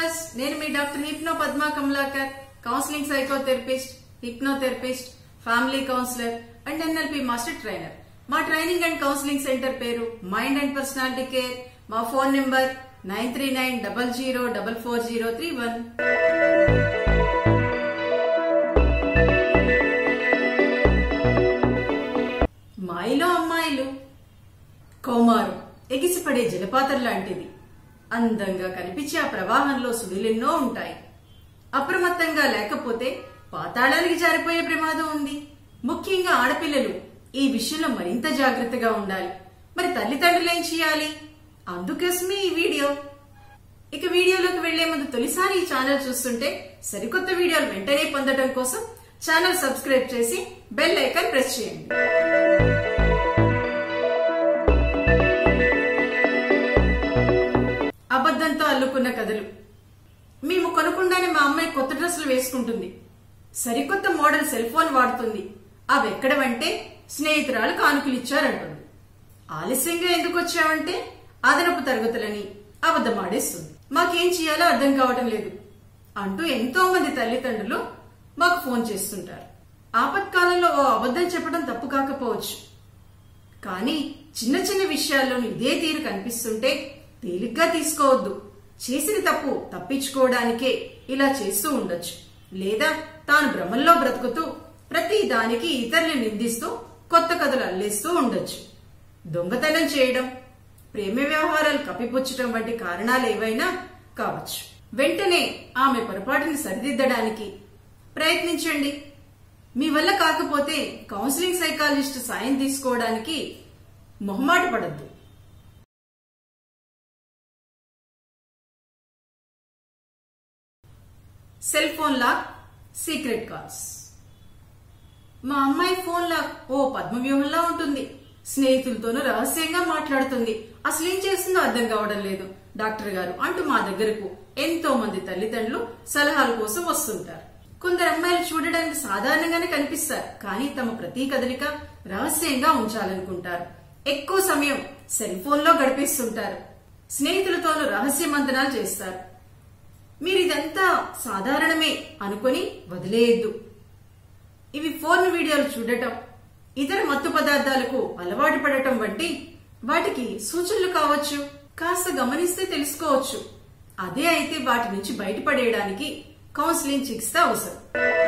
viewers నేను మీ doctor hypno Padma Kamalakar counselling psychotherapist hypnotherapist family counsellor and NLP master trainer మా training and counselling centre పేరు mind and personality care మా phone number nine three nine double zero double four zero three one మాయిలో అమ్మాయిలు కౌమారం ఎగిసిపడే జలపాతం లాంటిది అందంగా కనిపించే ఆ ప్రవాహంలో సుడులెన్నో ఉంటాయి అప్రమత్తంగా లేకపోతే పాతాళానికి జారిపోయే ప్రమాదం ఉంది ముఖ్యంగా ఆడపిల్లలు ఈ విషయంలో మరింత జాగ్రత్తగా ఉండాలి మరి తల్లిదండ్రులు ఏం చేయాలి అందుకోసమే ఈ వీడియో ఇక వీడియోలోకి వెళ్లే ముందు తొలిసారి ఈ ఛానల్ చూస్తుంటే సరికొత్త వీడియోలు వెంటనే పొందడం కోసం ఛానల్ సబ్స్క్రైబ్ చేసి బెల్ ఐకాన్ ప్రెస్ చేయండి అబద్ధంతో అల్లుకున్న కథలు మేము కొనకుండానే మా అమ్మాయి కొత్త డ్రెస్సులు వేసుకుంటుంది సరికొత్త మోడల్ సెల్ ఫోన్ వాడుతుంది అవి ఎక్కడవంటే స్నేహితురాలు కానుకలు ఇచ్చారంటుంది ఆలస్యంగా ఎందుకు వచ్చావంటే అదనపు తరగతులని అబద్ధమాడేస్తుంది మాకేం చేయాలో అర్థం కావటం లేదు అంటూ ఎంతో మంది తల్లిదండ్రులు మాకు ఫోన్ చేస్తుంటారు ఆపత్కాలంలో ఓ అబద్ధం చెప్పడం తప్పు కాకపోవచ్చు కానీ చిన్న చిన్న విషయాల్లోనూ ఇదే తీరు కనిపిస్తుంటే తేలిగ్గా తీసుకోవద్దు చేసిన తప్పు తప్పించుకోవడానికే ఇలా చేస్తూ ఉండొచ్చు లేదా తాను భ్రమల్లో బ్రతుకుతూ ప్రతి దానికి ఇతరులు నిందిస్తూ కొత్త కథలు అల్లేస్తూ ఉండొచ్చు దొంగతనం చేయడం ప్రేమ వ్యవహారాలు కప్పిపుచ్చటం వంటి కారణాలు ఏవైనా కావచ్చు వెంటనే ఆమె పొరపాటుని సరిదిద్దడానికి ప్రయత్నించండి మీ వల్ల కాకపోతే కౌన్సిలింగ్ సైకాలజిస్ట్ సాయం తీసుకోవడానికి మొహమాట పడద్దు cell phone lock secret calls మా అమ్మాయి ఫోన్ లాక్ ఓ పద్మవ్యూహంలా ఉంటుంది స్నేహితులతోనూ రహస్యంగా మాట్లాడుతుంది అసలు ఏం చేస్తుందో అర్థం కావడం లేదు డాక్టర్ గారు అంటూ మా దగ్గరకు ఎంతో మంది తల్లిదండ్రులు సలహాల కోసం వస్తుంటారు కొందరు అమ్మాయిలు చూడడానికి సాధారణంగానే కనిపిస్తారు కానీ తమ ప్రతి కదలిక రహస్యంగా ఉంచాలనుకుంటారు ఎక్కువ సమయం సెల్ ఫోన్ లో గడిపేస్తుంటారు స్నేహితులతోనూ రహస్య మంతనాలు చేస్తారు మీరు ఇదంతా సాధారణమే అనుకొని వదిలేయద్దు ఇవి ఫోన్ వీడియోలు చూడటం ఇతర మత్తు పదార్థాలకు అలవాటు పడటం వంటి వాటికి సూచనలు కావచ్చు కాస్త గమనిస్తే తెలుసుకోవచ్చు అదే అయితే వాటి నుంచి బయటపడేయడానికి కౌన్సిలింగ్ చికిత్స అవసరం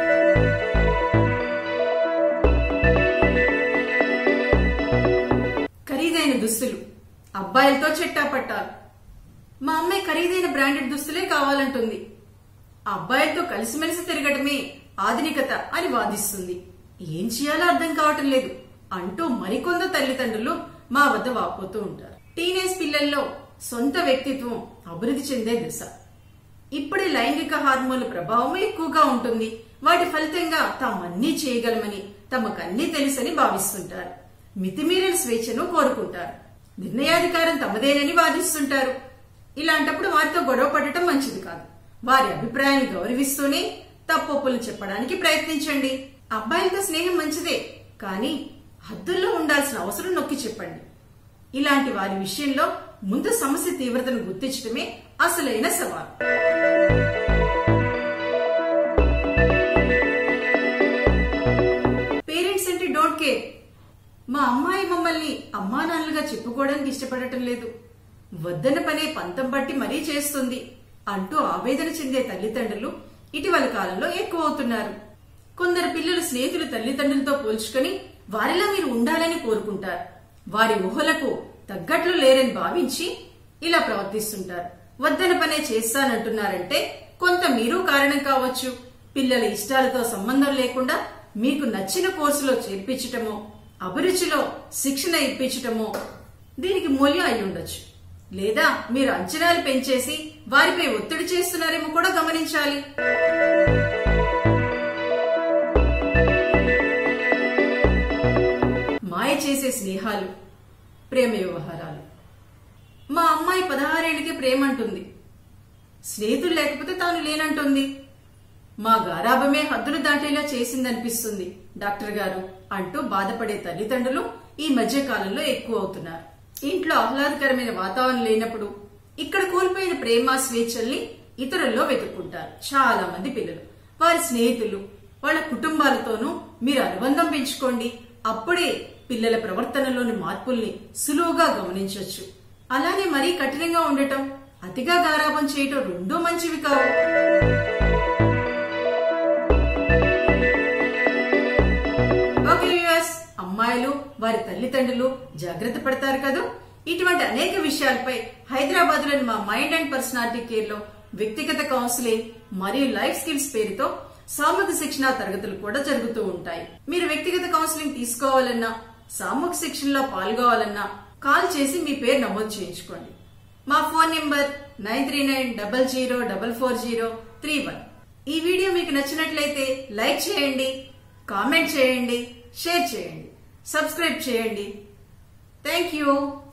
ఖరీదైన దుస్తులు అబ్బాయిలతో చెట్టా పట్టాలి మా అమ్మాయి ఖరీదైన బ్రాండెడ్ దుస్తులే కావాలంటుంది అబ్బాయిలతో కలిసిమెలిసి తిరగటమే ఆధునికత అని వాదిస్తుంది ఏం చేయాలో అర్థం కావటం లేదు అంటూ మరికొంద తల్లిదండ్రులు మా వద్ద వాపోతూ ఉంటారు టీనేజ్ పిల్లల్లో సొంత వ్యక్తిత్వం అభివృద్ధి చెందే దశ ఇప్పుడే లైంగిక హార్మోన్ల ప్రభావం ఎక్కువగా ఉంటుంది వాటి ఫలితంగా తామన్నీ చేయగలమని తమకన్నీ తెలుసని భావిస్తుంటారు మితిమీరిన స్వేచ్ఛను కోరుకుంటారు నిర్ణయాధికారం తమదేనని వాదిస్తుంటారు ఇలాంటప్పుడు వారితో గొడవ పడటం మంచిది కాదు వారి అభిప్రాయాన్ని గౌరవిస్తూనే తప్పొప్పులు చెప్పడానికి ప్రయత్నించండి అబ్బాయిలతో స్నేహం మంచిదే కానీ హద్దుల్లో ఉండాల్సిన అవసరం నొక్కి చెప్పండి ఇలాంటి వారి విషయంలో ముందు సమస్య తీవ్రతను గుర్తించడమే అసలైన సవాల్ పేరెంట్స్ అంటే డోంట్ కేర్ మా అమ్మాయి మమ్మల్ని అమ్మా నాన్నలుగా చెప్పుకోవడానికి ఇష్టపడటం లేదు వద్దన పనే పంతం బట్టి మరీ చేస్తుంది అంటూ ఆవేదన చెందే తల్లిదండ్రులు ఇటీవల కాలంలో ఎక్కువ అవుతున్నారు కొందరు పిల్లలు స్నేహితులు తల్లిదండ్రులతో పోల్చుకొని వారిలా మీరు ఉండాలని కోరుకుంటారు వారి ఊహలకు తగ్గట్లు లేరని భావించి ఇలా ప్రవర్తిస్తుంటారు వద్దన పనే చేస్తానంటున్నారంటే కొంత మీరు కారణం కావచ్చు పిల్లల ఇష్టాలతో సంబంధం లేకుండా మీకు నచ్చిన కోర్సులో చేర్పించటమో అభిరుచిలో శిక్షణ ఇప్పించటమో దీనికి మూల్యం అయి ఉండొచ్చు లేదా మీరు అంచనాలు పెంచేసి వారిపై ఒత్తిడి చేస్తున్నారేమో కూడా గమనించాలి మాయ చేసే స్నేహాలు ప్రేమ వ్యవహారాలు మా అమ్మాయి పదహారేళ్ళకి ప్రేమ అంటుంది స్నేహితులు లేకపోతే తాను లేనంటుంది మా గారాభమే హద్దులు దాటేలా చేసిందనిపిస్తుంది డాక్టర్ గారు అంటూ బాధపడే తల్లిదండ్రులు ఈ మధ్య కాలంలో ఎక్కువ అవుతున్నారు ఇంట్లో ఆహ్లాదకరమైన వాతావరణం లేనప్పుడు ఇక్కడ కోల్పోయిన ప్రేమ స్వేచ్ఛల్ని ఇతరుల్లో వెతుక్కుంటారు చాలా మంది పిల్లలు వారి స్నేహితులు వాళ్ళ కుటుంబాలతోనూ మీరు అనుబంధం పెంచుకోండి అప్పుడే పిల్లల ప్రవర్తనలోని మార్పుల్ని సులువుగా గమనించవచ్చు అలానే మరీ కఠినంగా ఉండటం అతిగా గారాబం చేయటం రెండూ మంచివి కావు ఓకే వ్యూవర్స్ అమ్మాయిలు వారి తల్లిదండ్రులు జాగ్రత్త పడతారు కదా ఇటువంటి అనేక విషయాలపై హైదరాబాద్ లోని మా మైండ్ అండ్ పర్సనాలిటీ కేర్ లో వ్యక్తిగత కౌన్సిలింగ్ మరియు లైఫ్ స్కిల్స్ పేరుతో సామూహిక శిక్షణ తరగతులు కూడా జరుగుతూ ఉంటాయి మీరు వ్యక్తిగత కౌన్సిలింగ్ తీసుకోవాలన్నా సామూహిక శిక్షణలో పాల్గొవాలన్నా కాల్ చేసి మీ పేరు నమోదు చేయించుకోండి మా phone number nine three nine double zero double four zero three one ఈ వీడియో మీకు నచ్చినట్లయితే లైక్ చేయండి కామెంట్ చేయండి షేర్ చేయండి సబ్స్క్రైబ్ చేయండి థ్యాంక్ యూ